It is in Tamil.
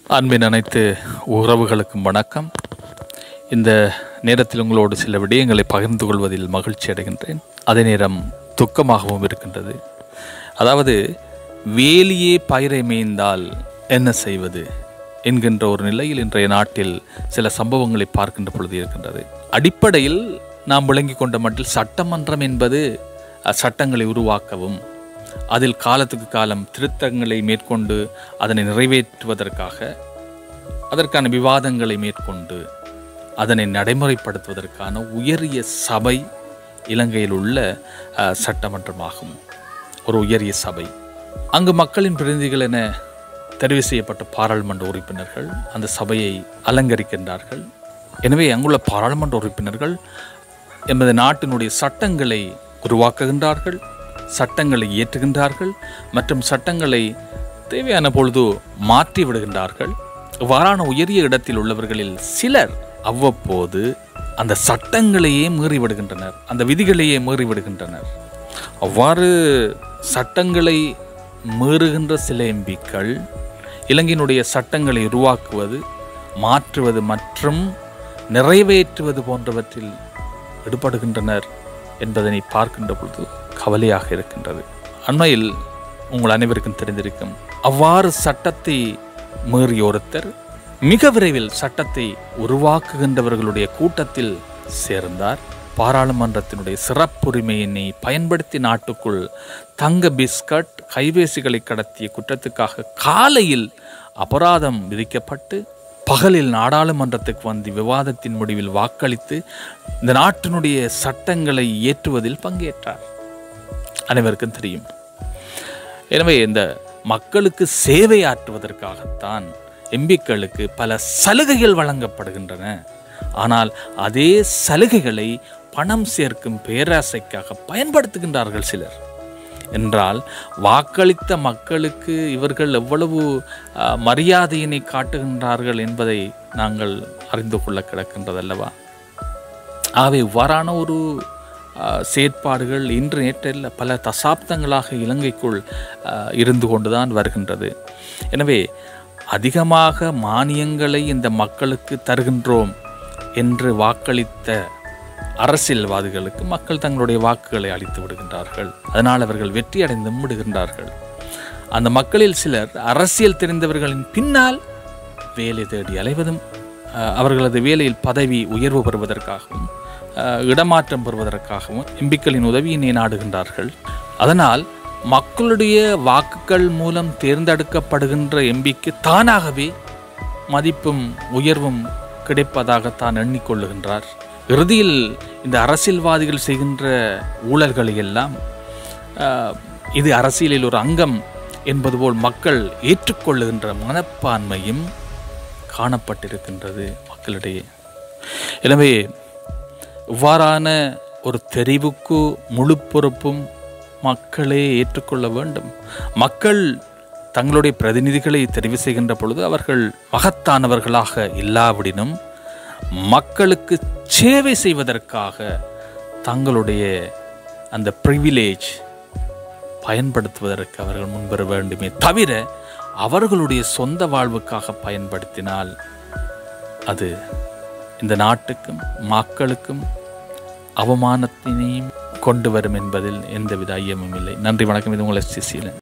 அன்பின் அனைத்து உறவுகளுக்கும் வணக்கம் இந்த நேரத்தில் உங்களோடு சில விடயங்களை பகிர்ந்து கொள்வதில் மகிழ்ச்சி அடைகின்றேன் அதே நேரம் துக்கமாகவும் இருக்கின்றது அதாவது வேலியே பயிரை மேய்ந்தால் என்ன செய்வது என்கின்ற ஒரு நிலையில் இன்றைய நாட்டில் சில சம்பவங்களை பார்க்கின்ற பொழுது இருக்கின்றது அடிப்படையில் நாம் விளங்கிக் கொண்ட மட்டில் சட்டமன்றம் என்பது அஹ், சட்டங்களை உருவாக்கவும் அதில் காலத்துக்கு காலம் திருத்தங்களை மேற்கொண்டு அதனை நிறைவேற்றுவதற்காக அதற்கான விவாதங்களை மேற்கொண்டு அதனை நடைமுறைப்படுத்துவதற்கான உயரிய சபை இலங்கையில் உள்ள அஹ், சட்டமன்றமாகும் ஒரு உயரிய சபை அங்கு மக்களின் பிரதிநிதிகள் என தெரிவு செய்யப்பட்ட பாராளுமன்ற உறுப்பினர்கள் அந்த சபையை அலங்கரிக்கின்றார்கள் எனவே அங்குள்ள பாராளுமன்ற உறுப்பினர்கள் எமது நாட்டினுடைய சட்டங்களை உருவாக்குகின்றார்கள் சட்டங்களை இயற்றுகின்றார்கள் மற்றும் சட்டங்களை தேவையான பொழுது மாற்றி விடுகின்றார்கள் இவ்வாறான உயரிய இடத்தில் உள்ளவர்களில் சிலர் அவ்வப்போது அந்த சட்டங்களையே மீறி விடுகின்றனர் அந்த விதிகளையே மீறி விடுகின்றனர் அவ்வாறு சட்டங்களை மீறுகின்ற சில எம்பிக்கள் இலங்கையினுடைய சட்டங்களை உருவாக்குவது மாற்றுவது மற்றும் நிறைவேற்றுவது போன்றவற்றில் ஈடுபடுகின்றனர் என்பதனை பார்க்கின்ற பொழுது கவலையாக இருக்கின்றது அண்மையில் உங்கள் அனைவருக்கும் தெரிந்திருக்கும் அவ்வாறு சட்டத்தை மீறிய ஒருத்தர் மிக விரைவில் சட்டத்தை உருவாக்குகின்றவர்களுடைய கூட்டத்தில் சேர்ந்தார் பாராளுமன்றத்தினுடைய சிறப்புரிமையினை பயன்படுத்தி நாட்டுக்குள் தங்க பிஸ்கட் கைபேசிகளை கடத்திய குற்றத்துக்காக காலையில் அபராதம் விதிக்கப்பட்டு பகலில் நாடாளுமன்றத்துக்கு வந்து விவாதத்தின் முடிவில் வாக்களித்து இந்த நாட்டினுடைய சட்டங்களை இயற்றுவதில் பங்கேற்றார் அனைவருக்கும் தெரியும் எனவே இந்த மக்களுக்கு சேவையாற்றுவதற்காகத்தான் எம்பிக்களுக்கு பல சலுகைகள் வழங்கப்படுகின்றன ஆனால் அதே சலுகைகளை பணம் சேர்க்கும் பேராசைக்காக பயன்படுத்துகின்றார்கள் சிலர் என்றால் வாக்களித்த மக்களுக்கு இவர்கள் எவ்வளவு அஹ், மரியாதையினை காட்டுகின்றார்கள் என்பதை நாங்கள் அறிந்து கொள்ள கிடக்கின்றதல்லவா ஆகவே இவ்வாறான ஒரு அஹ், செயற்பாடுகள் இன்று நேற்றில் பல தசாப்தங்களாக இலங்கைக்குள் அஹ், இருந்து கொண்டுதான் வருகின்றது எனவே அதிகமாக மானியங்களை இந்த மக்களுக்கு தருகின்றோம் என்று வாக்களித்த அரசியல்வாதிகளுக்கு மக்கள் தங்களுடைய வாக்குகளை அளித்து விடுகின்றார்கள் அதனால் அவர்கள் வெற்றி அடைந்தும் விடுகின்றார்கள் அந்த மக்களில் சிலர் அரசியல் தெரிந்தவர்களின் பின்னால் வேலை தேடி அலைவதும் அஹ், அவர்களது வேலையில் பதவி உயர்வு பெறுவதற்காகவும் அஹ், இடமாற்றம் பெறுவதற்காகவும் எம்பிக்களின் உதவியினை நாடுகின்றார்கள் அதனால் மக்களுடைய வாக்குகள் மூலம் தேர்ந்தெடுக்கப்படுகின்ற எம்பிக்கு தானாகவே மதிப்பும் உயர்வும் கிடைப்பதாக தான் எண்ணிக்கொள்ளுகின்றார் இறுதியில் இந்த அரசியல்வாதிகள் செய்கின்ற ஊழல்களை எல்லாம் ஆஹ், இது அரசியலில் ஒரு அங்கம் என்பது போல் மக்கள் ஏற்றுக்கொள்ளுகின்ற மனப்பான்மையும் காணப்பட்டிருக்கின்றது மக்களிடையே எனவே இவ்வாறான ஒரு தெரிவுக்கு முழு பொறுப்பும் மக்களே ஏற்றுக்கொள்ள வேண்டும் மக்கள் தங்களுடைய பிரதிநிதிகளை தெரிவு செய்கின்ற பொழுது அவர்கள் மகத்தானவர்களாக இல்லாவிடினும் மக்களுக்கு சேவை செய்வதற்காக தங்களுடைய அந்த ப்ரிவிலேஜ் பயன்படுத்துவதற்கு அவர்கள் முன்வர வேண்டுமே தவிர அவர்களுடைய சொந்த வாழ்வுக்காக பயன்படுத்தினால் அது இந்த நாட்டுக்கும் மக்களுக்கும் அவமானத்தினையும் கொண்டு வரும் என்பதில் எந்தவித ஐயமும் இல்லை நன்றி வணக்கம் இது உங்கள் எஸ்